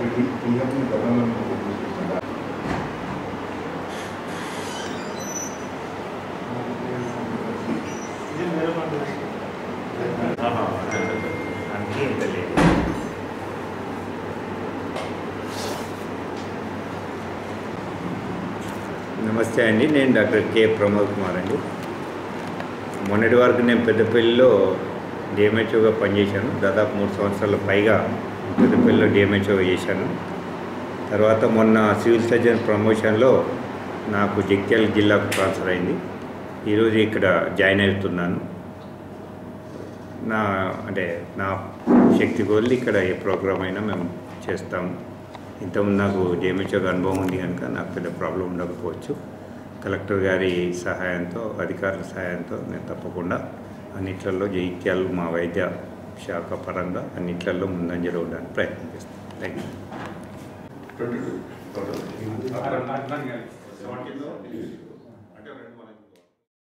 Singapore government అందుకే ఇంత లేదు నమస్తే అండి నేను డాక్టర్ కె ప్రమోద్ కుమార్ అండి మొన్నటి వరకు నేను పెద్దపల్లిలో డిఎంహెచ్ఓగా పనిచేశాను దాదాపు మూడు సంవత్సరాల పైగా పెద్దపల్లిలో డిఎంహెచ్ఓ చేశాను తర్వాత మొన్న సివిల్ సర్జన్ ప్రమోషన్లో నాకు జగిత్యాల జిల్లాకు ట్రాన్స్ఫర్ అయింది ఈరోజు ఇక్కడ జాయిన్ అవుతున్నాను నా అంటే నా శక్తి కొద్ది ఇక్కడ ఏ ప్రోగ్రామ్ అయినా మేము చేస్తాము ఇంతకుముందు నాకు జేమించక అనుభవం ఉంది కనుక నాకు పెద్ద ప్రాబ్లం ఉండకపోవచ్చు కలెక్టర్ గారి సహాయంతో అధికారుల సహాయంతో నేను తప్పకుండా అన్నిట్లలో జైత్యాలు మా వైద్య శాఖ పరంగా అన్నిట్లలో ముందంజలో ఉండడానికి ప్రయత్నం చేస్తాను థ్యాంక్ యూ ట్వంటీ టూ అట్లా- అట్లా కాదు. సెవెంటీన్లో అంటే రెండు మనకి